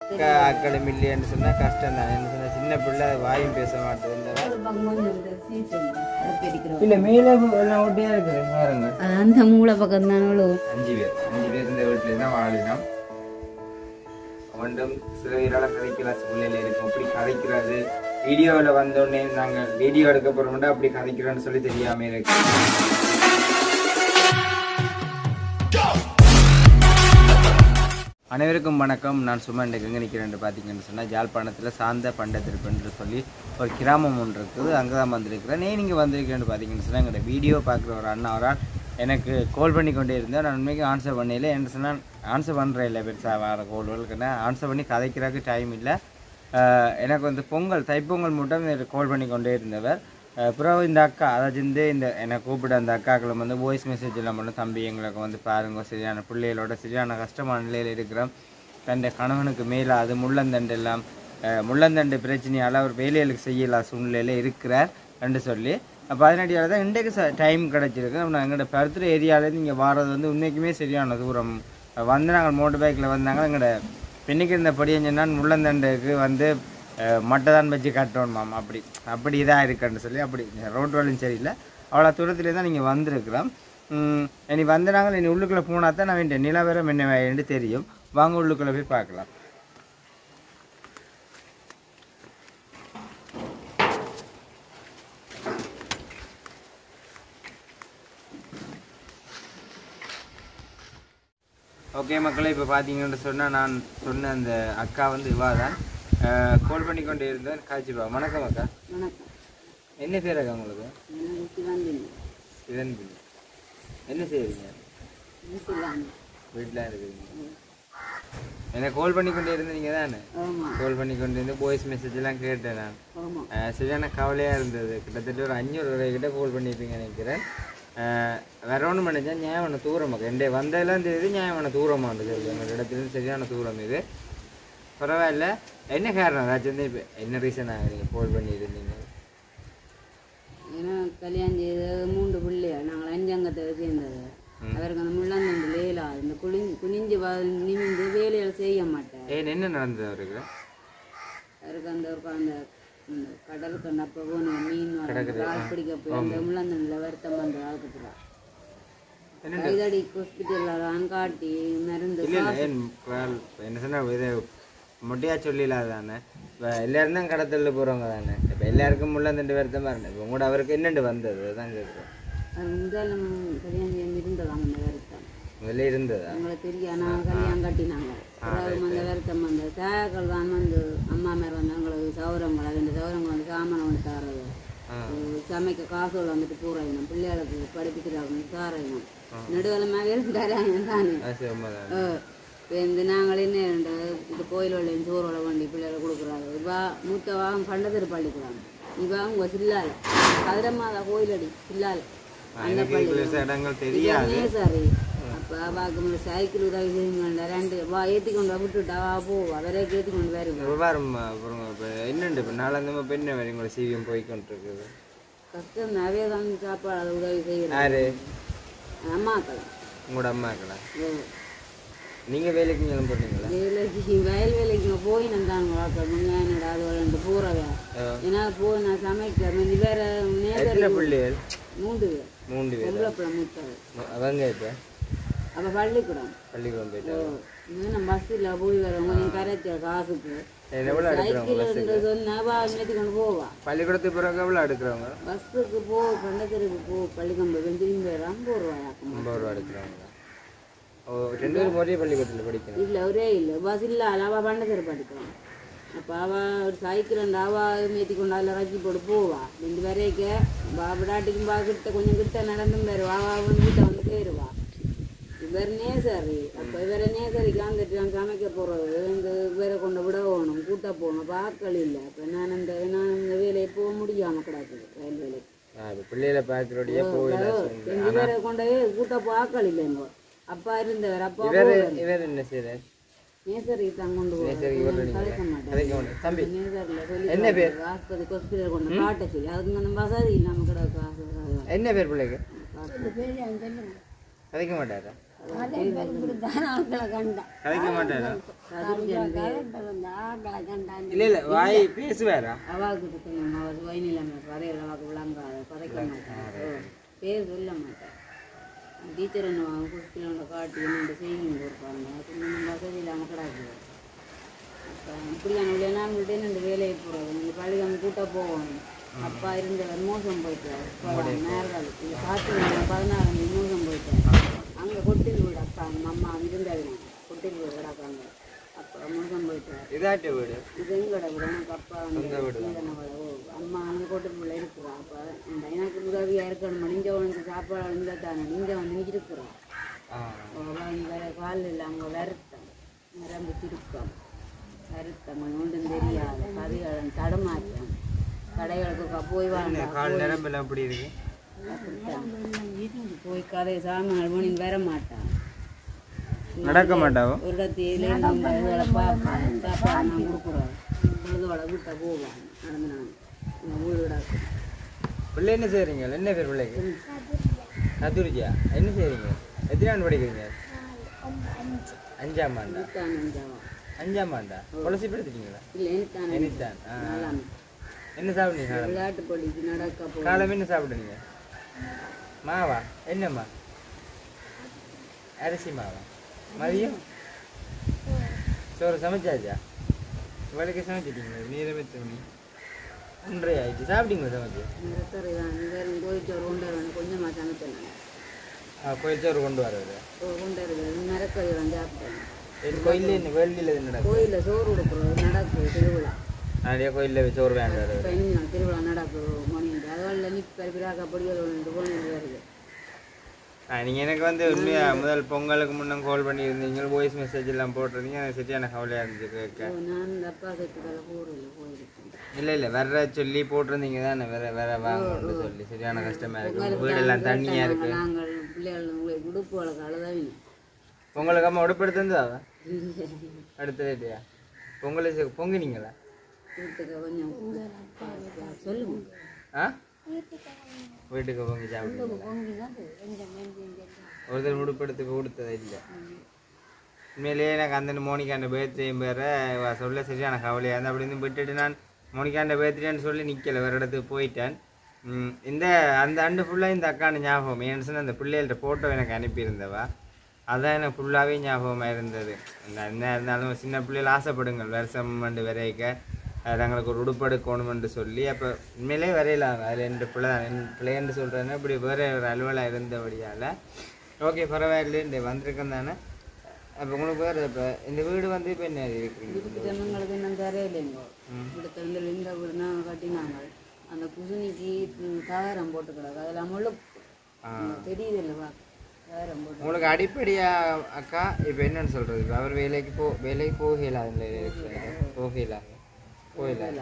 ஆக்களும் இல்லைன்னு சொன்னா கஷ்டம் தான் என்ன சொன்னா சின்ன பிள்ளை வாயும் பேச மாட்டேதுன்றதா இல்ல மேல எல்லாம் ஒட்டியா இருக்குது பாருங்க அந்த மூளை பக்கம் தானோ அஞ்சு பேர் அஞ்சு பேர் இந்த வீட்டுல தான் வாழினோம் ஒன்றும் சில பேரால கதைக்கலாம் சூழ்நிலை இருக்கும் அப்படி கதைக்கிறது வீடியோவில் வந்தோடனே நாங்கள் வீடியோ எடுக்க போறோம்னா அப்படி கதைக்கிறோம்னு சொல்லி தெரியாம இருக்கு அனைவருக்கும் வணக்கம் நான் சும்மா இன்றைக்கு எங்கே நிற்கிறேன் பார்த்தீங்கன்னு சொன்னால் ஜாழ்ப்பாணத்தில் சாந்த பண்டத்திருப்புன்னு சொல்லி ஒரு கிராமம் ஒன்று இருக்குது அங்கே தான் வந்திருக்கிறேன் நீ நீங்கள் வந்திருக்கேன்னு பார்த்தீங்கன்னு சொன்னால் எங்களோட வீடியோ பார்க்குற ஒரு அண்ணா ஒரு ஆள் எனக்கு கால் பண்ணி கொண்டே இருந்தேன் நான் உண்மைக்கு ஆன்சர் பண்ணல என்ன சொன்னால் ஆன்சர் பண்ணுறேன் இல்லை பெருசாக வர கோல்களுக்குன்னா ஆன்சர் பண்ணி கதைக்கிறதுக்கு டைம் இல்லை ஆஹ் எனக்கு வந்து பொங்கல் தைப்பொங்கல் மட்டும் கால் பண்ணி கொண்டே இருந்தவர் ஆஹ் பிறகு இந்த அக்கா அதாவது இந்த இந்த என்னை கூப்பிட அந்த அக்காக்களும் வந்து வாய்ஸ் மெசேஜ் எல்லாம் பண்ண தம்பி எங்களுக்கு வந்து பாருங்க சரியான பிள்ளைகளோட சரியான கஷ்டமான நிலையில் இருக்கிறோம் தன் கணவனுக்கு மேலே அது முள்ளந்தண்டு எல்லாம் ஆஹ் முள்ளந்தண்டு பிரச்சனையால் அவர் வேலைகளுக்கு செய்யலாம் சூழ்நிலையில் இருக்கிறார் என்று சொல்லி பதினெட்டியால் தான் இன்றைக்கு டைம் கிடச்சிருக்கு நம்ம எங்களோட பருத்துற ஏரியாவிலேருந்து இங்கே வாரது வந்து உண்மைக்குமே சரியான தூரம் வந்து நாங்கள் மோட்டர் பைக்கில் வந்தாங்க எங்களோட பின்னுக்கு இருந்த படியஞ்சனா முள்ளந்தண்டுக்கு வந்து அஹ், மட்டை தான் வச்சு கட்டணும் மாம் அப்படி அப்படி இதாக இருக்குன்னு சொல்லி அப்படி ரோட் வேலையும் சரியில்லை அவ்வளோ தூரத்துலேயே தான் நீங்கள் வந்திருக்கிறோம் உம், இனி வந்து நாங்கள் இனி உள்ளுக்குள்ளே போனால் தான் நான் வேண்டிய நிலவரம் என்ன என்று தெரியும் வாங்க உள்ளுக்குள்ளே போய் பார்க்கலாம் ஓகே மக்களே இப்போ பார்த்தீங்கன்னு சொன்னால் நான் சொன்ன அந்த அக்கா வந்து இவா தான் கால் பண்ணி கொண்டு இருந்தேன் காய்ச்சிப்பா வணக்கம் அக்கா வணக்கம் என்ன பேர் அக்கா உங்களுக்கு எனக்கு சிவந்தினி இதன் என்ன செய்யறீங்க வீட்டில் வீட்டில் இருக்கிறீங்க என்ன கால் பண்ணி கொண்டே இருந்தீங்க தானே ஆமாம் கால் பண்ணி கொண்டு இருந்து வாய்ஸ் மெசேஜ் எல்லாம் கேட்டேன் நான் ஆமாம் அஹ் சரியான கவலையாக இருந்தது கிட்டத்தட்ட ஒரு அஞ்சூறு ரூபாய் கிட்ட கால் பண்ணியிருப்பீங்க நினைக்கிறேன் அஹ் வேற ஒன்றும் பண்ணிச்சா நியாயம் தூரமாக எண்டே வந்ததெல்லாம் தெரியுது நியாயம் தூரமாக சொல்லி எங்கள் இடத்துல சரியான தூரம் இது பரவாயில்ல என்ன காரணம் ஏதாச்சும் வந்து இப்போ என்ன ரீசனாக நீங்கள் கால் பண்ணியிருந்தீங்க ஏன்னா கல்யாணம் செய்து மூன்று பிள்ளையா நாங்கள் அஞ்சங்கத்தை சேர்ந்தது அவருக்கு அந்த முள்ளாந்தண்டு வேலா இந்த குளிஞ்சு குனிஞ்சு வ நிமிந்து வேலையில் செய்ய மாட்டேன் ஏன் என்ன நடந்தது அவருக்கு அவருக்கு அந்த ஒரு அந்த இந்த கடலுக்கு அந்த அப்போ போன மீன் வர ஆள் பிடிக்க போய் அந்த முள்ளாந்தண்டில் வருத்தம் பண்ணுற ஆளுக்கு கைதடி ஹாஸ்பிட்டலில் காட்டி மருந்து இல்லை இல்லை ஏன் well, என்ன சொன்னால் இது மொட்டையாக சொல்லிடலாம் தானே இப்போ எல்லாரும் தான் கடத்தலில் போகிறவங்க தானே இப்போ எல்லாருக்கும் முள்ள ரெண்டு வருத்தமாக இருந்தது இப்போ உங்களோட அவருக்கு என்னென்று வந்தது அதுதான் கேட்குறோம் அது முதல்ல கல்யாணம் செய்து இருந்ததாம் அந்த வருத்தம் முதல்ல இருந்ததா எங்களுக்கு தெரியும் நான் கல்யாணம் கட்டினாங்க அதாவது அந்த வருத்தம் வந்து தேக்கள் தான் வந்து அம்மா மேலே வந்து எங்களுக்கு சௌரங்கள் அது இந்த சௌரங்கள் வந்து சாமானை வந்து தரது ஆ. சமைக்க காசோடு வந்துட்டு பூராயினம் பிள்ளைகளுக்கு படிப்பிக்கிறாங்க தாராயினம் நடுவலமாகவே இருந்தாராங்க தானே அது சரி உண்மைதான் இப்போ இந்த நாங்கள் என்ன இந்த இந்த கோயில் உள்ள சோறு வண்டி பிள்ளைகளை கொடுக்குறாங்க இவா மூத்தவா பண்டத்திரு பள்ளிக்கூடாங்க இவா உங்க சில்லால கதிரமாதா கோயிலடி சில்லால அந்த எனக்கு பள்ளி பெருசா இடங்கள் தெரியாது சரி அப்போ அவாக்கு சைக்கிள் உதவி செய்யுங்க ரெண்டு வா ஏற்றி கொண்டு விட்டுட்டா வா போவா வேற ஏற்றி கொண்டு வருவா விவகாரம் அப்புறம் இப்போ என்னண்டு இப்போ நாலாந்தமா பெண்ணை வரை உங்களோட சீவியம் போய்க்கொண்டு இருக்குது கஷ்டம் நிறைய தான் சாப்பாடு அதை உதவி செய்யணும் யாரு அம்மாக்கள் உங்களோட அம்மாக்களா நீங்க வேலைக்கு கிளம்ப போட்டீங்களா வேலைக்கு வயல் வேலைக்கு போய் நான் வாழ்க்கை முன்னாடி அது ரெண்டு பூரவே ஏன்னா போய் நான் சமைக்க இது வேற நேரம் எத்தனை பிள்ளைகள் மூன்று பேர் மூன்று பேர் பொம்பளை பிள்ளை மூத்தது அவங்க இப்போ அப்போ பள்ளிக்கூடம் பள்ளிக்கூடம் போயிட்டாங்க இன்னும் பஸ்ஸில் போய் வரவங்க நீ கரைச்ச காசுக்கு எவ்வளோ எடுக்கிறவங்க சைக்கிள் சொன்னா வா நேற்று கொண்டு போவா பள்ளிக்கூடத்துக்கு பிறகு எவ்வளோ எடுக்கிறவங்க பஸ்ஸுக்கு போ பண்டத்திற்கு போ பள்ளிக்கம்பு திரும்பி வர ஐம்பது ரூபாயாக்கும் ஐம்பது ரூபா எடுக்கிறவங்க ஓ ரெண்டு பேரும் ஒரே பள்ளிக்கூடத்தில் படிக்கணும் இல்லை ஒரே இல்லை பஸ் இல்லை அவள் பண்டத்திற்கு படிக்கலாம் அப்போ அவள் ஒரு சைக்கிள் அந்த அவள் மேத்தி கொண்டு அதில் ரச்சி போட்டு போவா ரெண்டு வரைக்க விடாட்டிக்கும் பா கிட்ட கொஞ்சம் கிட்ட நடந்தும் வருவா அவள் வீட்டை வந்து போயிடுவா இவர் நேசரி அப்போ இவரை நேசரிக்கு வந்துட்டு நான் சமைக்க போகிறது இந்த இவரை கொண்டு விட போகணும் கூட்ட போகணும் பார்க்கல் இல்லை அப்போ நான் இந்த நான் இந்த வேலையை போக முடியாமல் கிடக்குது ரயில் வேலைக்கு ஆ இப்போ பிள்ளைகளை பார்க்குறோடைய போயில இந்த இவரை கொண்டு போய் கூட்ட பார்க்கல் இல்லைங்க அப்பா இருந்தவர் அப்பா இவர் இவர் என்ன செய்யறாரு நேசரிக்கு தான் கொண்டு சரி இவர் போகிறேன் கலைக்க மாட்டேன் கதைக்க மாட்டேன் தம்பி நேசரில் சொல்லி என்ன பேர்? ஆஸ்பத்திரி ஹாஸ்பிட்டல் கொண்டு காட்ட சொல்லி அதுக்கு அந்த வசதி இல்லாமல் கிடக்கு என்ன பேர் பிள்ளைக்கு காசு கதைக்க மாட்டாரா கதைக்க மாட்டாரா கண்டான் இல்ல இல்ல வாய் பேசுவாரா அவாவுக்கு கொஞ்சம் அவர் வயநிலைமை கதையில் அவாவுக்கு விளங்காது கதைக்க மாட்டார் ஓ, பேர் சொல்ல மாட்டார் டீச்சர் என்ன குஸ்திலோட காட்டி என்ன செய்யும் கொடுப்பாங்க கொஞ்சம் வசதி இல்லாமல் கிடாது அப்போ இப்படியான உள்ள நாங்கள்கிட்ட இந்த வேலையை போகிறது இந்த பள்ளிக்காம கூட்ட போகணும் அப்பா இருந்தவர் மோசம் போயிட்டார் நேரம் இது காற்று பதினாறு மோசம் போயிட்டார் அங்கே கொட்டில் வீடு அப்பா அவங்க அம்மா இருந்தது கொட்டில் வீடு கிடக்காங்க அப்போ மோசம் போயிட்டார் இதாட்ட வீடு இது எங்களோட வீடு எனக்கு அப்பா வந்து சீதனோட ஓ, அம்மா அங்கே கோட்டுக்குள்ள இருக்கிறா அப்போ இந்த எனக்கு உதவியாக இருக்கணும் நீங்க உனக்கு சாப்பாடு இருந்தால் தானே நீங்கள் வந்து இங்கே இருக்கிறோம் ஆ வேற கால் இல்லை அங்கே வருத்தம் நிரம்பி திருக்கம் வருத்தம் ஒன்றும் தெரியாது கதைகள் தடமாற்றம் கடைகளுக்கு போய் வாங்க கால் நிரம்பெல்லாம் எப்படி இருக்கு போய் கதை சாமான் மணி வர மாட்டான் நடக்க மாட்டாவோ ஒரு இடத்துல நம்ம இதுகளை பார்ப்போம் சாப்பாடு நான் கொடுக்குறோம் பொழுதோட வீட்டை போவான் நடந்து நான் இந்த வீடு விடாக்கு பிள்ளை என்ன செய்றீங்க என்ன பேர் பிள்ளைக்கு கதுரிஜா என்ன செய்றீங்க எத்தனை ஆண்டு படிக்கிறீங்க அஞ்சாம் ஆண்டா வீட்டான் நெஞ்சாவா அஞ்சாம் ஆண்டா கொலசி படுத்துட்டீங்களா இல்லை எனக்கு எனித்தான் ஆ. நல்லாமே என்ன சாப்பிடுங்க காலம் விளையாட்டு படிக்கு நடக்க போ காலம் என்ன சாப்பிடுங்க மாவா என்னம்மா அரிசி மாவா மதியம் சோறு சமைச்சாச்சா இவளுக்கு சமைச்சிட்டீங்க நேரம் எத்தனை மணி ஒன்றரை ஆயிடுச்சு சாப்பிட்டீங்களா சமைச்சு நிறத்தரை தான் வேறு கோயிச்சோறு கொண்டு வருவேன் கொஞ்சமாக சமைச்சேன் ஆ கோயில் சோறு கொண்டு வரது கொண்டு வருவேன் நிறக்கறி வந்து சாப்பிட்டேன் என் கோயிலில் என்ன வேள்வியில் என்ன நடக்கும் கோயிலில் சோறு கொடுக்குறது நடக்குது திருவிழா நிறைய கோயிலில் சோறு வேண்டாம் பதினஞ்சு நாள் திருவிழா நடக்குது மணி அதோட நீ பெருபிராக்க படிகள் ஒன்று கொண்டு வருது நீங்கள் எனக்கு வந்து உண்மையாக முதல் பொங்கலுக்கு முன்ன கால் பண்ணியிருந்தீங்க வாய்ஸ் மெசேஜ் எல்லாம் போட்டிருந்தீங்க அது சரியான கவலையாக இருந்துச்சு கேட்க ஓ, நான் இந்த அப்பா செட்டுக்களை போரில் போயிருக்கேன் இல்லை இல்லை வர்ற சொல்லி போட்டிருந்தீங்க தானே வேற வேற வாங்கன்னு சொல்லி சரியான கஷ்டமா இருக்கு வீடெல்லாம் தண்ணியாக இருக்கு நாங்கள் பிள்ளைகள் உங்களுக்கு உடுப்பு வழக்கு அழுதாவினு பொங்கலுக்கு அம்மா உடுப்படுத்திருந்தா அடுத்த இல்லையா பொங்கலுக்கு பொங்கினீங்களா வீட்டுக்கு கொஞ்சம் சொல்லுங்க ஆ வீட்டுக்கு பொங்கி சாப்பிடுங்க ஒருத்தர் உடுப்படுத்து கொடுத்தது இல்லை உண்மையிலேயே எனக்கு அந்த மோனிகாண்ட பேர்த்டேயும் பேர இவ சொல்ல சரியான கவலையாக இருந்து அப்படி இருந்து விட்டுட்டு நான் மோனிகாண்ட பேர்த்டேன்னு சொல்லி நிற்கல வேறு இடத்துக்கு போயிட்டேன் ம், இந்த அந்த அண்டு ஃபுல்லாக இந்த அக்கான ஞாபகம் ஏன்னு சொன்னா அந்த பிள்ளைகள்ட்ட ஃபோட்டோ எனக்கு அனுப்பியிருந்தவா அதான் எனக்கு ஃபுல்லாகவே ஞாபகமாக இருந்தது இந்த என்ன இருந்தாலும் சின்ன பிள்ளைகள் ஆசைப்படுங்கள் வருஷம் மண்டு வரைக்க அது தங்களுக்கு ஒரு உடுப்படுக்கணுமென்று சொல்லி அப்போ உண்மையிலே வரையலாம் அதில் ரெண்டு பிள்ளை தான் ரெண்டு பிள்ளைன்னு சொல்கிறேன்னா இப்படி வேறு ஒரு அலுவலாக இருந்தபடியால் ஓகே பரவாயில்ல இந்த வந்திருக்கேன் தானே அப்போ உங்களுக்கு வேறு இப்போ இந்த வீடு வந்து இப்போ என்ன இருக்கிறீங்க ஜனங்களுக்கு இன்னும் தரையில்லைங்க இப்படி வந்து இந்த வீடு நாங்கள் கட்டினாங்க அந்த குசுனிக்கு காரம் போட்டு கிடக்கு அதில் முழுக்கு தெரியுது இல்லைவா காரம் போட்டு உங்களுக்கு அடிப்படையாக அக்கா இப்போ என்னன்னு சொல்கிறது இப்போ அவர் வேலைக்கு போ வேலைக்கு போகல அதில் இருக்கிறாரு போகல போகல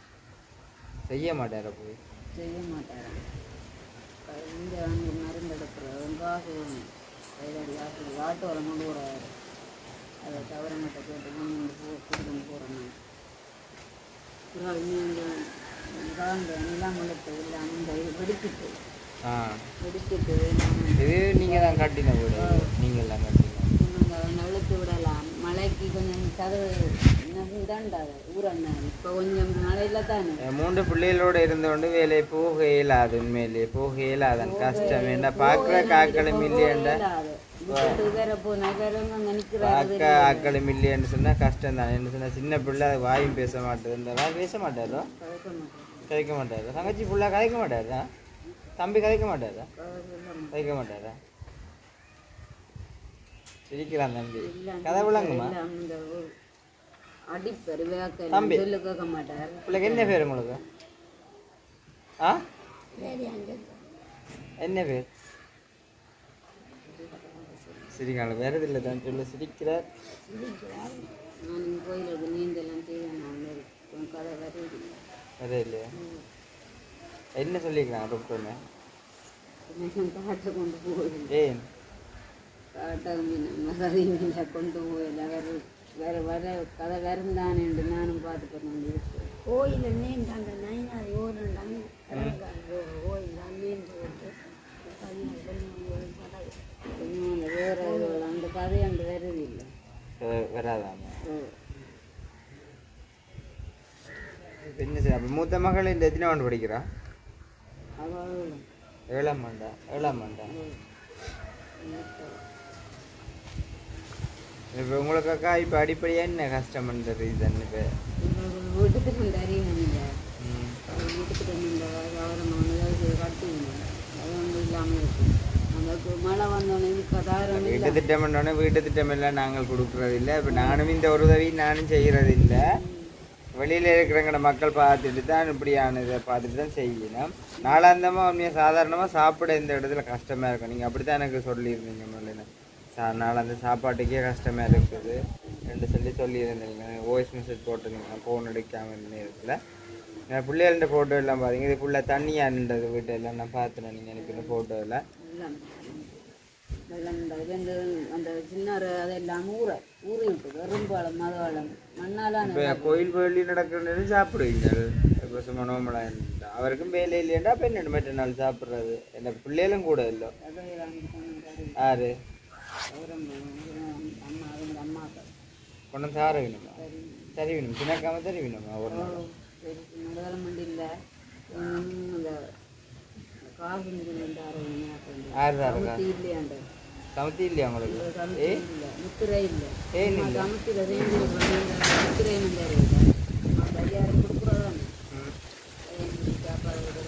செய்ய மாட்டாரா போய் செய்ய மாட்டாராம் இந்த வந்து மருந்து எடுக்கிறது காசு வேணும் கைதாடி காசு ஆட்டோவில் கொண்டு போகிறாரு அதை தவிர மட்டும் கேட்டு கொண்டு போ கொடுத்துன்னு போகிறேன் அப்புறம் இன்னும் காந்த நிலம் வளர்த்து இல்லாமல் இந்த இது வெடிக்கிட்டு ஆ வெடிக்கிட்டு வேணும் இது நீங்கள் தான் கட்டின வீடு நீங்கள் தான் கட்டின இன்னும் நழுத்து விடலாம் மழைக்கு கொஞ்சம் கதவு இதாண்டாது ஊரண்ணா இப்போ கொஞ்சம் மழையில தானே என் மூன்று பிள்ளைகளோட இருந்தோண்டு வேலை போக இயலாது உண்மையிலே போக இயலாதன் கஷ்டம் வேண்டாம் பார்க்குற காக்களும் இல்லையண்டா இல்லாது விட்டுட்டு வேற போ நகரம் அங்கே நிற்கிறாரு பார்க்க ஆக்களும் இல்லையன்னு சொன்னால் கஷ்டம் தான் என்ன சொன்னால் சின்ன பிள்ளை அது வாயும் பேச மாட்டேது வாய் பேச மாட்டாரோ கதைக்க மாட்டேன் கதைக்க மாட்டாரா தங்கச்சி ஃபுல்லாக கதைக்க மாட்டாரா தம்பி கதைக்க மாட்டாரா கதைக்க மாட்டாரா சிரிக்கிறான் தம்பி கதை விளங்குமா அந்த ஒரு அடிப்பர் வேக்க தம்பி. சொல்லு கேட்க மாட்டார் பிள்ளைக்கு என்ன பேர் உங்களுக்கு ஆ என்ன பேர் சிரிக்காங்க வேற இல்லை தான் சொல்ல சிரிக்கிறார் நான் இங்கே கோயிலுக்கு நீந்தெல்லாம் செய்வேன் நான் கொஞ்சம் கதை வருது வேற இல்லையா என்ன சொல்லிக்கிறாங்க டாக்டர்னு காட்டை கொண்டு போகுது ஏன் காட்டை மசாதிங்களை கொண்டு போயில வேற வேற வர கதை வருந்தானே நானும் பார்த்துக்கிறேன் இருக்கு கோயில் நீண்டாங்க நைனா ஓரண்டாங்க கோயில் நீண்டு விட்டு கொஞ்சம் அந்த வேற ஒரு அந்த கதை அந்த வருது இல்லை அஹ் வராதாமா இப்ப என்ன செய்ய அப்ப மூத்த மகள் இந்த எத்தனை ஆண்டு படிக்கிறா அவள் ஏழாம் ஆண்டா ஏழாம் ஆண்டா இப்போ உங்களுக்கு அக்கா இப்போ அடிப்படையாக என்ன கஷ்டம் பண்ணுறது இதுன்னு இப்போ வீட்டுக்கு கொண்டு அறியணுங்க வீட்டுக்கு கொண்டு கவர்மெண்ட் ஏதாவது கட்டுவீங்க அது ஒன்றும் இல்லாமல் இருக்கும் அந்த மழை வந்தோடனே இதுக்கு தாரம் வீட்டு இல்லை திட்டம் பண்ணோன்னே வீட்டு திட்டம் எல்லாம் நாங்கள் கொடுக்குறது இல்லை இப்போ நானும் இந்த ஒரு உதவி நானும் செய்கிறது இல்லை வெளியில் இருக்கிறவங்க மக்கள் பார்த்துட்டு தான் இப்படியான இதை பார்த்துட்டு தான் செய்யணும் நாளாந்தமாக உண்மையாக சாதாரணமாக சாப்பிட இந்த இடத்துல கஷ்டமாக இருக்கும் நீங்கள் அப்படி தான் எனக்கு சொல்லியிருந்தீங்க முதல்ல சா நாளாந்த சாப்பாட்டுக்கே கஷ்டமாக இருக்குது ரெண்டு சொல்லி சொல்லியிருந்தீங்க வாய்ஸ் மெசேஜ் போட்டிருந்தீங்க ஃபோன் எடுக்காமல் இருந்த நேரத்தில் நான் பிள்ளைகள்ட்ட ஃபோட்டோ எல்லாம் பார்த்தீங்க இது ஃபுல்லாக தண்ணியாக இருந்தது வீட்டு எல்லாம் நான் பார்த்தேன் நீங்கள் அனுப்பின ஃபோட்டோ எல்லாம் எல்லாம் வெள்ளம் இந்த இதுலேருந்து அந்த சின்ன அதெல்லாம் ஊற ஊறி விட்டது எறும்பாலம் மதவாளம் மண்ணாலான இப்போ கோயில் கோயிலி நடக்கிறது சாப்பிடுவீங்க இப்போ சும்மா நோம்பலா இருந்தா அவருக்கும் வேலை இல்லையாண்டா அப்போ என்ன மற்ற நாள் சாப்பிட்றது என்ன பிள்ளைகளும் கூட இல்லை யாரு அம்மா அவங்க அம்மாக்கள் கொண்டு வந்து சார வேணுமா சரி வேணும் சின்னக்காம சரி வேணுமா ஒரு நாள் நடுவலம் மண்டி இல்லை அந்த காசு யார் தாருக்கா இல்லையாண்டு சமத்தி இல்லையா உங்களுக்கு ஏ இல்லை முத்திரை இல்லை ஏன் இல்லை சமத்தில் சேர்ந்து முத்திரை மந்தாரி பரிகாரம் கொடுக்குறதான் ம். சாப்பாடு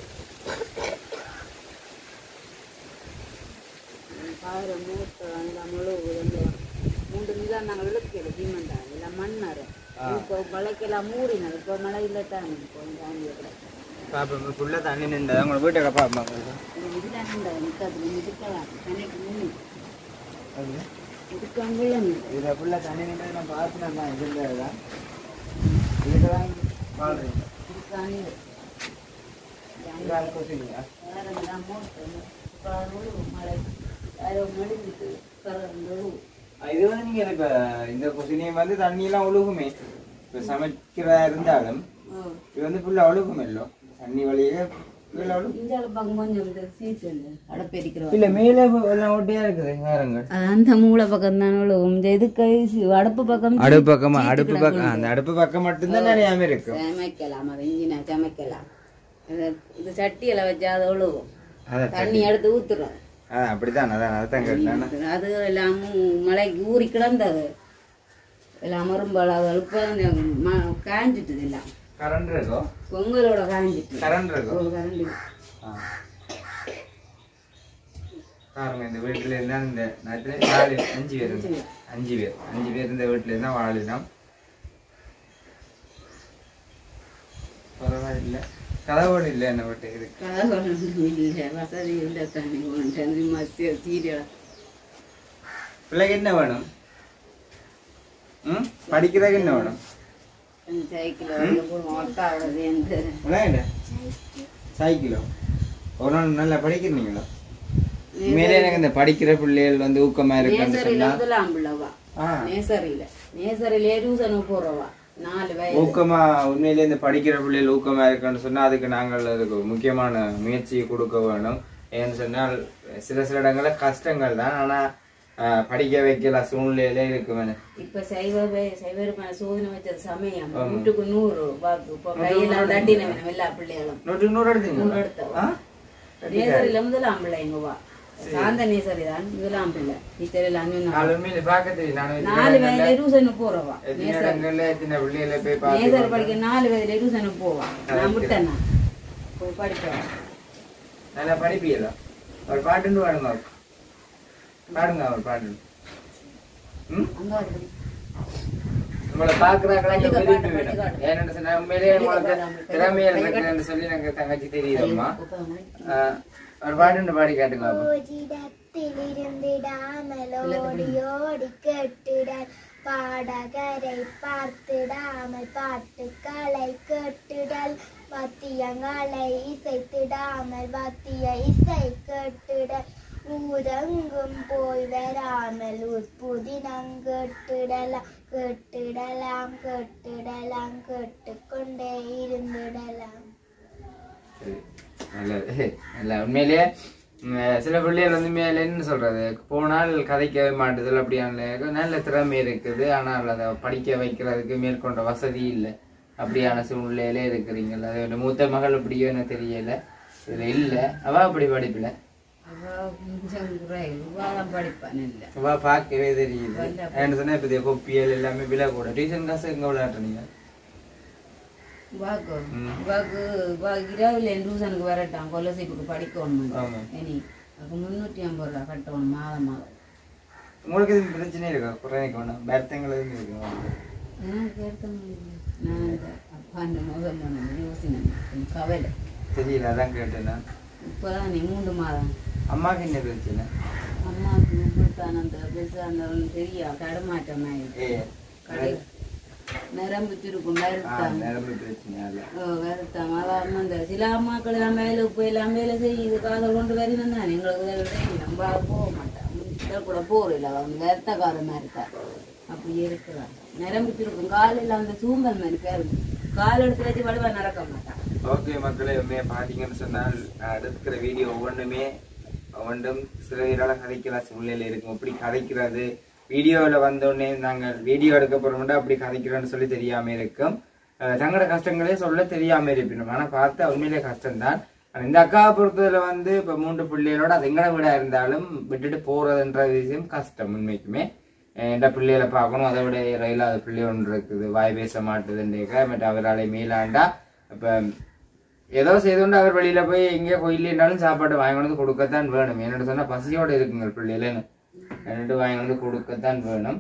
பாரு மூட்டை அந்த முழு இந்த மூன்று நிலம் நாங்கள் விளக்கல சீமந்தா எல்லாம் மண்ணாரு இப்போ மழைக்கெல்லாம் மூடினது இப்போ மழை இல்லை தானே இப்போ தாண்டி கூட பாப்பா ஃபுல்லாக தண்ணி நின்றதா உங்களை வீட்டை பாப்பா இந்த இதுதான் இந்த நிற்காது நிற்கலாம் எனக்கு முன்னி இதுக்காங்கல்ல இதில் ஃபுல்லாக தண்ணி நின்றது நான் பார்த்துனேன் தான் இதில் தான் இதுக்கு தான் வாழ்றீங்க இதுக்காங்க இதான் கொசுங்களா வேற எல்லாம் மூட்டை இப்போ மழை வேற நடுங்கிட்டு கரண்டு இது வந்து நீங்க இப்ப இந்த கொசினியை வந்து தண்ணியெல்லாம் ஒழுகுமே இப்ப சமைக்கிறதா இருந்தாலும் இது வந்து ஃபுல்லா ஒழுகும் இல்லோ தண்ணி வழியே கீழே ஒழுகும் இந்தியாவில் பார்க்கும் கொஞ்சம் இந்த சீசன் அடப்பெரிக்கிறோம் இல்ல மேலே எல்லாம் ஒட்டியா இருக்குது நேரங்கள் அது அந்த மூளை பக்கம் தான் விழுவும் இந்த இதுக்கு அடுப்பு பக்கம் அடுப்பு பக்கமா அடுப்பு பக்கம் அந்த அடுப்பு பக்கம் மட்டும்தான் நிறையாம இருக்கும் சமைக்கலாம் அது இஞ்சினா சமைக்கலாம் இது- இது சட்டியில வச்சா அது விழுவும் அதான் தண்ணி எடுத்து ஊத்துறோம் அதான் அப்படித்தான் அதான் அதான் கேட்டேன் அது எல்லாம் மழைக்கு ஊறி கிடந்தது எல்லாம் மரும்பால் அது இப்போ ம- காஞ்சிட்டுது எல்லாம் கரண்ட் இருக்கோ பொங்கலோட காஞ்சிட்டு கரண்ட் இருக்கோ ஒரு கரண்டி ஆ. பாருங்க இந்த வீட்டுல இருந்தா இந்த நேரத்துல நாலு அஞ்சு பேர் இருந்தா. அஞ்சு பேர் அஞ்சு பேர் இந்த வீட்டுல இருந்தா வாழினோம் பரவாயில்ல கதவோடு இல்லை என்ன வீட்டு இருக்கு கதவு இல்லை வசதி இல்லை தண்ணி கொண்டு மத்திய சீரியல் பிள்ளைக்கு என்ன வேணும் ம் படிக்கிறதுக்கு என்ன வேணும் சைக்கிள் வந்து போடுவோம் அக்காவோட சேர்ந்து விளையாண்ட சைக்கிளோ ஒரு நாள் நல்லா படிக்கிறீங்களோ மேலே எனக்கு இந்த படிக்கிற பிள்ளைகள் வந்து ஊக்கமா இருக்குன்னு நேசரியில சொன்னா முதலாம் பிள்ளவா ஆ நேசரியில நேசரியில டியூசனுக்கு போறவா நாலு வயசு ஊக்கமா உண்மையிலே இந்த படிக்கிற பிள்ளைகள் ஊக்கமா இருக்குன்னு சொன்னா அதுக்கு நாங்கள் அதுக்கு முக்கியமான முயற்சியை கொடுக்க வேணும் ஏன்னு சொன்னால் சில சில இடங்கள்ல கஷ்டங்கள் தான் ஆனா ஆஹ், படிக்க வைக்கல சூழ்நிலையில இருக்கு வேணும் இப்ப சைவ வே- சைவருமான சோதனை வச்சது சமயம் வீட்டுக்கு நூறு வாக்கு இப்போ கையில தட்டின வேணும் எல்லா பிள்ளைகளும் நூற்றுக்கு நூறு எடுத்தீங்க நூறு எடுத்தவா நேசரியில முதலாம் பிள்ளை எங்கவா சாந்த நேசரி தான் முதலாம் பிள்ளை டீச்சர் அஞ்சு நாலு உண்மையில பார்க்க தெரியும் நான் நாலு வயதுல டியூசனுக்கு போறவா எத்தனை இடங்கள்ல எத்தனை பிள்ளைகளை போய் பார்த்து நேசர் படிக்க நாலு வயதுல டியூசனுக்கு போவா நான் விட்டேன் நான் போய் படிப்பேன் நல்லா படிப்பீங்களா ஒரு பாட்டுன்னு பாடுங்க அவருக்கு. பாடுங்க அவர் பாட்டு ம் அங்க வந்து உங்களை பாக்குறாங்களா படிக்க விரும்பி பாட்டு, விடும் படிக்க ஏன்னு சொன்னா உண்மையிலேயே உங்களுக்கு திறமையா இருக்குன்னு சொல்லி நாங்க தங்கச்சி தெரியுதம்மா ஆஹ், ஒரு பாட்டு பாடி காட்டுங்க பாப்போம். ஓரிடத்திலிருந்திடாமல் ஓடி ஓடி கேட்டிடால் பாடகரை பார்த்திடாமல் பாட்டுக்களை கேட்டிடல் வாத்தியங்களை இசைத்திடாமல் வாத்திய இசை கேட்டிடல் ஊரங்கும் போய் வராமல் உட்புதினம் கேட்டிடலாம் கேட்டிடலாம் கேட்டிடலாம் கேட்டுக்கொண்டே இருந்திடலாம் சரி. நல்லது நல்ல உண்மையிலேயே உம், சில பிள்ளைகள் வந்து மேல என்ன சொல்றது போனால் கதைக்கவே மாட்டுதல் அப்படியான நல்ல திறமை இருக்குது ஆனால் அதை படிக்க வைக்கிறதுக்கு மேற்கொண்ட வசதி இல்லை அப்படியான சூழ்நிலையில இருக்கிறீங்களா அது ஒரு மூத்த மகள் அப்படியோ எனக்கு தெரியல இதுல இல்ல அவ அப்படி படிப்புல அவ கொஞ்சம் குறைவு தான் படிப்பான் இல்லை அவ பார்க்கவே தெரியுது என்ன சொன்னா இப்ப கொப்பியல் எல்லாமே விலை கூட டியூஷன் காசு எங்க விளையாடுறீங்க வாக்கு வாக்கு இரவில் என் டியூஷனுக்கு வரட்டான் கொலசைப்புக்கு படிக்கணும் ஆமா இனி அப்போ முந்நூற்றி ஐம்பது ரூபா கட்டணும் மாதம் மாதம் உங்களுக்கு எதுவும் பிரச்சனை இருக்கா குறைக்க வேணாம் பேர்த்தங்கள் எதுவும் இருக்கு எனக்கு ஏற்க முடியல நான் இந்த அப்பா அந்த மோசம் பண்ண யோசனை கொஞ்சம் கவலை தெரியல அதான் கேட்டேன் நான் இப்போதான் நீ மூன்று மாதம் அம்மாக்கு என்ன பிரச்சனை அம்மாவுக்கு இப்படித்தான் அந்த பெருசாக அந்த தெரியா தடுமாற்றம் ஆயிடுச்சு ஏ கடை நரம்பு சுருக்கும் ஆ, வருத்தாங்க நரம்பு பிரச்சனை அல்ல வருத்தாங்க அதான் அந்த சில அம்மாக்கள் எல்லாம் வேலை இப்போ எல்லாம் வேலை செய்யுது காதல் கொண்டு வரணும் தான் எங்களுக்கு வேலை செய்யும் நம்ம போக மாட்டோம் இதில் கூட போகல அவங்க வருத்தக்கார மாதிரி இருக்கா அப்படி இருக்கிறான் நரம்பு சுருக்கும் காலையில் அந்த சூம்பல் மாதிரி பேரு கால் எடுத்து வச்சு வலுவா நடக்க மாட்டான் ஓகே மக்களே உண்மையை பார்த்தீங்கன்னு சொன்னால் நான் எடுக்கிற வீடியோ ஒவ்வொன்றுமே ஒவ்வொன்றும் சில வீரால கதைக்கிற சூழ்நிலை இருக்கும் அப்படி கதைக்கிறது வீடியோவில் வந்தோடனே நாங்கள் வீடியோ எடுக்க போகிறோம்னா அப்படி கதைக்கிறோன்னு சொல்லி தெரியாம இருக்கும் அஹ் தங்களோட கஷ்டங்களே சொல்ல தெரியாம இருப்பினும் ஆனால் பார்த்தா உண்மையிலே கஷ்டம்தான் ஆனா இந்த அக்காவை பொறுத்ததுல வந்து இப்போ மூன்று பிள்ளைகளோட அது எங்கட வீடா இருந்தாலும் விட்டுட்டு போறதுன்ற விஷயம் கஷ்டம் உண்மைக்குமே எந்த பிள்ளைகளை பார்க்கணும் அதை விட ரயிலாத பிள்ளை ஒன்று இருக்குது வாய் பேச மாட்டுதுன்றேக்க மற்ற அவரால் மேலாண்டா இப்போ ஏதோ செய்துകൊണ്ട് அவர் வெளியில போய் எங்கேயோ கோயிலேனாலும் சாப்பாடு வாங்கி வந்து கொடுக்கத்தான் வேணும் என்னோட சொன்னா பசியோட இருக்குங்க பிள்ளைகளேன்னு என்னட்டு வாங்கி வந்து கொடுக்கத்தான் வேணும்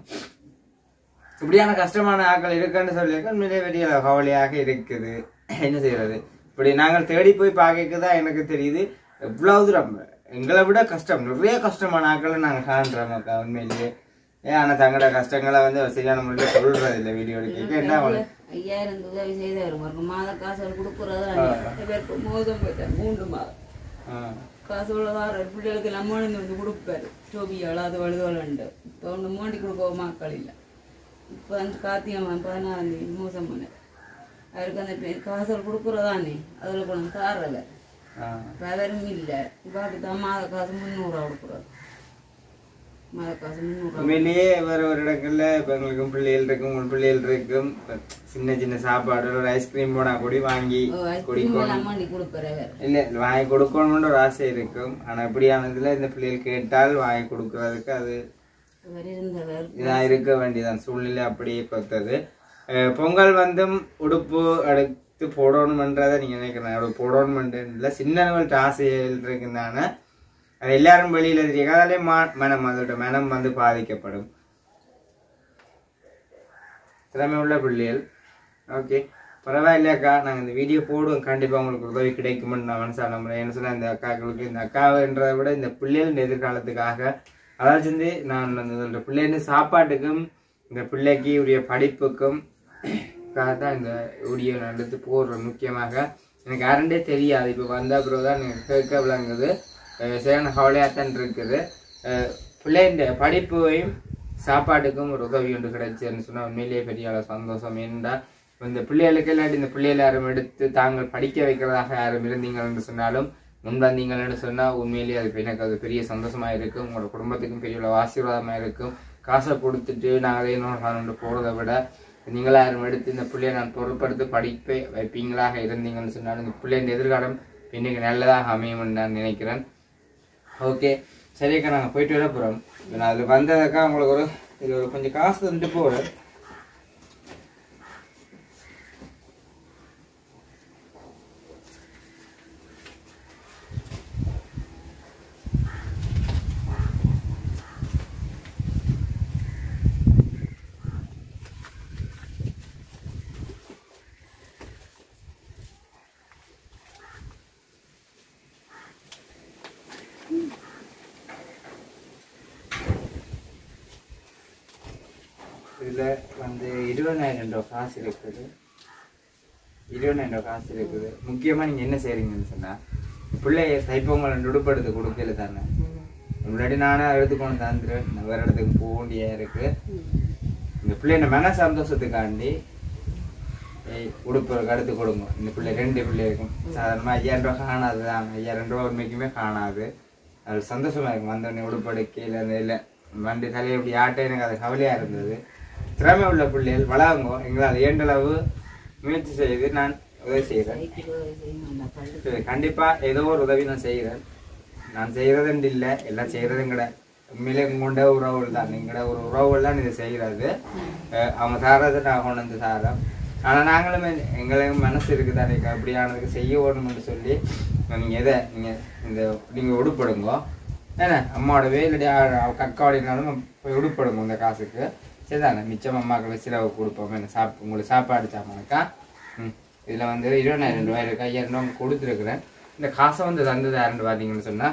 இப்படியான கஷ்டமான ஆட்கள் இருக்குன்னு சொல்லியிருக்க உண்மையிலே பெரிய கவலையாக இருக்குது என்ன செய்யறது இப்படி நாங்கள் தேடி போய் பார்க்க தான் எனக்கு தெரியுது எவ்வளவு தூரம் எங்களை விட கஷ்டம் நிறைய கஷ்டமான ஆட்களை நாங்கள் காண்றோம் அக்கா உண்மையிலேயே ஏன் ஆனால் தங்களோட கஷ்டங்களை வந்து சரியான முறையில் சொல்றது இல்லை வீடியோ எடுக்க என்ன பண்ண ஐயாயிரம் உதவி செய்தார் ஒரு மாத காசு கொடுக்குறதா பேருக்கு மோதம் போயிட்டார் மூன்று மாதம் காசு உள்ளதார பிள்ளைகளுக்கு எல்லாம் மோண்டு வந்து கொடுப்பாரு டோபியால் அது வழுதோலண்டு இப்போ ஒன்று மோண்டி கொடுக்க மக்கள் இல்லை இப்போ வந்து கார்த்திகை பதினாறாம் தேதி மோசம் பண்ண அவருக்கு அந்த பே- காசு கொடுக்குறதானே அதில் கொண்டு தாரலை வேறும் இல்லை பாக்கி தான் மாத காசு முந்நூறுரூவா கொடுக்குறாரு மாத காசு முந்நூறுரூவா உண்மையிலேயே வேற ஒரு இடங்கள்ல இப்ப எங்களுக்கும் பிள்ளைகள் இருக்கும் உங்கள் பிள்ளைகள் இருக்கும் இப்ப சின்ன சின்ன சாப்பாடு ஒரு ஐஸ்கிரீம் போனா கூட வாங்கி ஐஸ்கிரீம் எல்லாம் பண்ணி கொடுப்பாரு அவர் இல்ல வாங்கி கொடுக்கணும்னு ஒரு ஆசை இருக்கும் ஆனா இப்படியானதுல இந்த பிள்ளைகள் கேட்டால் வாங்கி கொடுக்கறதுக்கு அது அவர் இருந்தவர் இதா இருக்க வேண்டியதான் சூழ்நிலை அப்படியே பொறுத்தது அஹ் பொங்கல் வந்தும் உடுப்பு எடுத்து போடணுமன்றதை நீங்க நினைக்கிறேன் அப்படி போடணுமன்ற சின்னவங்கள்ட்ட ஆசைகள் இருக்குதானே அது எல்லாரும் வெளியில தெரியும் அதாலே மா- மனம் அதோட மனம் வந்து பாதிக்கப்படும் திறமை உள்ள பிள்ளைகள் ஓகே பரவாயில்லையாக்கா நாங்கள் இந்த வீடியோ போடுவோம் கண்டிப்பாக உங்களுக்கு உதவி கிடைக்கும்னு நான் மனசாக நம்புறேன் என்ன சொன்னால் இந்த அக்காக்களுக்கு இந்த அக்கான்றதை விட இந்த பிள்ளைகளின் எதிர்காலத்துக்காக அதாவது வந்து நான் அந்த இந்த பிள்ளைங்க சாப்பாட்டுக்கும் இந்த பிள்ளைக்கு உரிய படிப்புக்கும் காக தான் இந்த வீடியோ நான் எடுத்து போடுறேன் முக்கியமாக எனக்கு யாருண்டே தெரியாது இப்போ வந்த அப்புறம் தான் எனக்கு கேட்க விளங்குது அஹ் சரியான கவலையாத்தான் இருக்குது அஹ் பிள்ளைங்க படிப்பையும் சாப்பாட்டுக்கும் ஒரு உதவி ஒன்று கிடைச்சுன்னு சொன்னா உண்மையிலேயே பெரிய அளவு சந்தோஷம் ஏன்டா இந்த பிள்ளைகளுக்கு இல்லாட்டி இந்த பிள்ளைகளை யாரும் எடுத்து தாங்கள் படிக்க வைக்கிறதாக யாரும் இருந்தீங்க என்று சொன்னாலும் முன் வந்தீங்கன்னு சொன்னா உண்மையிலேயே அது எனக்கு அது பெரிய சந்தோஷமா இருக்கும் உங்களோட குடும்பத்துக்கும் பெரிய அளவு ஆசீர்வாதமா இருக்கும் காசை கொடுத்துட்டு நாங்கள் அதை இன்னொரு காரணம் போறதை விட நீங்களா யாரும் எடுத்து இந்த பிள்ளையை நான் பொருட்படுத்தி படிப்பை வைப்பீங்களாக இருந்தீங்கன்னு சொன்னாலும் இந்த பிள்ளையின் எதிர்காலம் இன்னைக்கு நல்லதாக அமையும்னு நான் நினைக்கிறேன் ஓகே சரிக்கா நாங்கள் போயிட்டு வர போகிறோம் நான் அதில் வந்ததுக்கா உங்களுக்கு ஒரு இது ஒரு கொஞ்சம் காசு தந்துட்டு போகிறேன் இதில் வந்து இருபதாயிரம் ரூபா காசு இருக்குது இருபதாயிரம் ரூபா காசு இருக்குது முக்கியமாக நீங்கள் என்ன செய்றீங்கன்னு சொன்னால் பிள்ளைய தைப்பொங்கல் உடுப்படுத்து கொடுக்கல தானே முன்னாடி நானே எடுத்துக்கொண்டு தந்துடுவேன் நான் வேறு இடத்துக்கு போக வேண்டிய இருக்கு இந்த பிள்ளைய மன சந்தோஷத்துக்காண்டி ஏய், உடுப்பு எடுத்து கொடுங்க இந்த பிள்ளை ரெண்டு பிள்ளை இருக்கும் சாதாரணமாக ஐயாயிரம் ரூபா காணாது தான் ஐயாயிரம் ரூபா உண்மைக்குமே காணாது அது சந்தோஷமா இருக்கும் வந்தோடனே உடுப்படுக்கையில் அந்த இல்லை வண்டி தலையை இப்படி ஆட்ட எனக்கு அது கவலையா இருந்தது திறமை உள்ள பிள்ளைகள் வளருங்கோ எங்களால் இயன்றளவு முயற்சி செய்து நான் உதவி செய்கிறேன் சைக்கிள் செய்யணும் அந்த பள்ளி சரி, கண்டிப்பா ஏதோ ஒரு உதவி நான் செய்கிறேன் நான் செய்யறதுன்னு இல்லை எல்லாம் செய்யறதும் கிடையாது உண்மையிலே உங்கள்கிட்ட உறவுகள் தான் நீங்களோட ஒரு உறவுகள் தான் இது செய்கிறது அஹ் அவங்க தாரதை நான் கொண்டு வந்து தாரோம் ஆனால் நாங்களும் எங்களுக்கு மனசு இருக்குதானே அப்படியானதுக்கு செய்ய வேணும்னு சொல்லி நீங்கள் எதை நீங்கள் இந்த நீங்கள் உடுப்படுங்கோ ஏன்னா அம்மாவோடவே இல்லாட்டி கக்காவோடினாலும் போய் உடுப்படுங்க இந்த காசுக்கு சரிதானே மிச்சம் அம்மாக்களுக்கு சிலவு கொடுப்போம் என்ன சாப் உங்களுக்கு சாப்பாடு சாமானுக்கா ம் இதில் வந்து இருபதாயிரம் ரூபாய் இருக்கு ஐயாயிரம் ரூபாய் கொடுத்துருக்குறேன் இந்த காசை வந்து தந்தது யாருன்னு பார்த்தீங்கன்னு சொன்னால்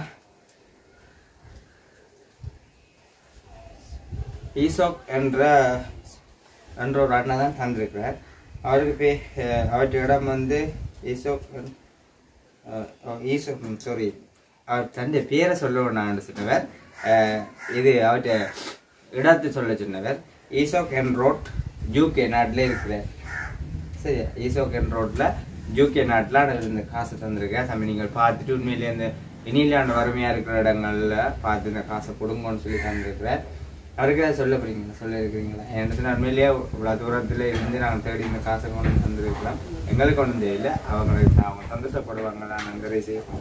ஈசோக் என்ற என்ற ஒரு அண்ணா தான் தந்திருக்கிறார் அவருக்கு பே அஹ் அவற்றை இடம் வந்து ஈசோக் அஹ் அஹ் ஈசோக் சாரி அவர் தந்தை பேரை சொல்ல நான் சொன்னவர் அஹ் இது அவற்றை இடத்தை சொல்ல சொன்னவர் ஈசோக் என் ரோட் ஜூகே நாட்டில் இருக்கிறார் சரி ஈசோக்கன் ரோட்ல ஜூகே நாட்டில் இந்த காசு தந்திருக்கேன் தம்பி நீங்கள் பார்த்துட்டு உண்மையிலேயே இந்த இனியிலாண்ட வறுமையா இருக்கிற இடங்கள்ல பார்த்து இந்த காசை கொடுங்கன்னு சொல்லி தந்திருக்கிறேன் அவருக்கு ஏதாவது சொல்ல போறீங்களா சொல்ல இருக்கிறீங்களா எனக்கு உண்மையிலேயே இவ்வளோ தூரத்துல இருந்து நாங்கள் தேடி இந்த காசை கொண்டு வந்து தந்திருக்கலாம் எங்களுக்கு ஒன்றும் தெரியல அவங்களுக்கு அவங்க சந்தோஷப்படுவாங்க நான் அங்கே செய்வோம்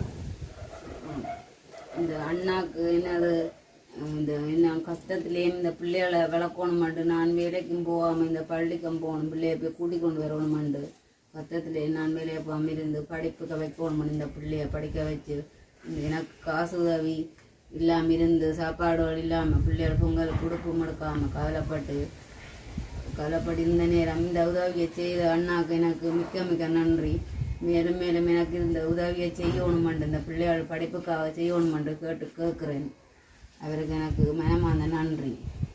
இந்த அண்ணாக்கு என்னது இந்த என்ன கஷ்டத்துலேயே இந்த பிள்ளைகளை விளக்கணுமாண்டு நான் வேலைக்கும் போகாமல் இந்த பள்ளிக்கும் போகணும் பிள்ளைய போய் கூட்டி கொண்டு வரணுமாண்டு கஷ்டத்துலேயே நான் வேலையை போகாமல் இருந்து படிப்புக்கு வைக்கணுமாண்டு இந்த பிள்ளைய படிக்க வச்சு இந்த எனக்கு காசு உதவி இல்லாமல் இருந்து சாப்பாடுகள் இல்லாமல் பிள்ளைகள் பொங்கல் கொடுப்பு மடுக்காமல் கவலைப்பட்டு கவலைப்பட்டு இந்த நேரம் இந்த உதவியை செய்த அண்ணாக்கு எனக்கு மிக்க மிக்க நன்றி மேலும் மேலும் எனக்கு இந்த உதவியை செய்யணுமென்று இந்த பிள்ளைகள் படிப்புக்காக செய்யணுமென்று கேட்டு கேட்குறேன் அவருக்கு எனக்கு மனமார்ந்த நன்றி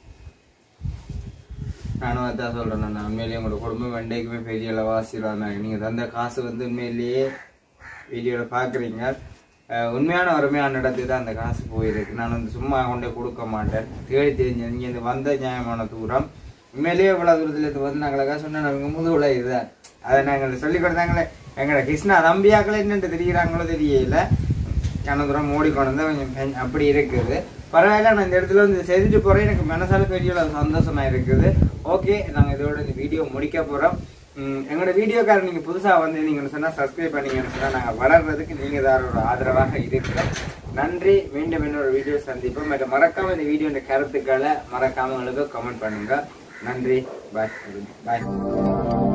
நானும் அதான் சொல்றேன் நான் உண்மையிலேயே உங்களோட குடும்பம் வெண்டைக்குமே பெரிய அளவு ஆசீர்வாதம் நீங்க தந்த காசு வந்து உண்மையிலேயே வீடியோல பாக்குறீங்க அஹ் உண்மையான வறுமையான இடத்துக்கு தான் அந்த காசு போயிருக்கு நான் வந்து சும்மா கொண்டே கொடுக்க மாட்டேன் தேடி தெரிஞ்சு நீங்க இந்த வந்த நியாயமான தூரம் உண்மையிலேயே இவ்வளவு தூரத்துல இருந்து வந்து நாங்களுக்காக சொன்னா நாங்க முதுகுல இதுதான் அதை நாங்கள் சொல்லி கொடுத்தாங்களே எங்களோட கிருஷ்ணா தம்பியாக்கள் என்னன்ட்டு தெரிகிறாங்களோ தெரியல கனதுரம் மூடி கொண்டு வந்து கொஞ்சம் பெஞ்~ அப்படி இருக்குது பரவாயில்ல நான் இந்த இடத்துல வந்து செய்துட்டு போறேன் எனக்கு மனசால பெரிய அளவு சந்தோஷமா இருக்குது ஓகே நாங்க இதோட இந்த வீடியோ முடிக்க போறோம் உம், எங்களோட வீடியோக்கார நீங்க புதுசா வந்து நீங்க சொன்னா சப்ஸ்கிரைப் பண்ணீங்கன்னு சொன்னா நாங்க வளர்றதுக்கு நீங்க தான் ஒரு ஆதரவாக இருக்கிறோம் நன்றி மீண்டும் இன்னொரு வீடியோ சந்திப்போம் மற்றும் மறக்காம இந்த வீடியோ கருத்துக்களை மறக்காம உங்களுக்கு கமெண்ட் பண்ணுங்க நன்றி பாய் பாய்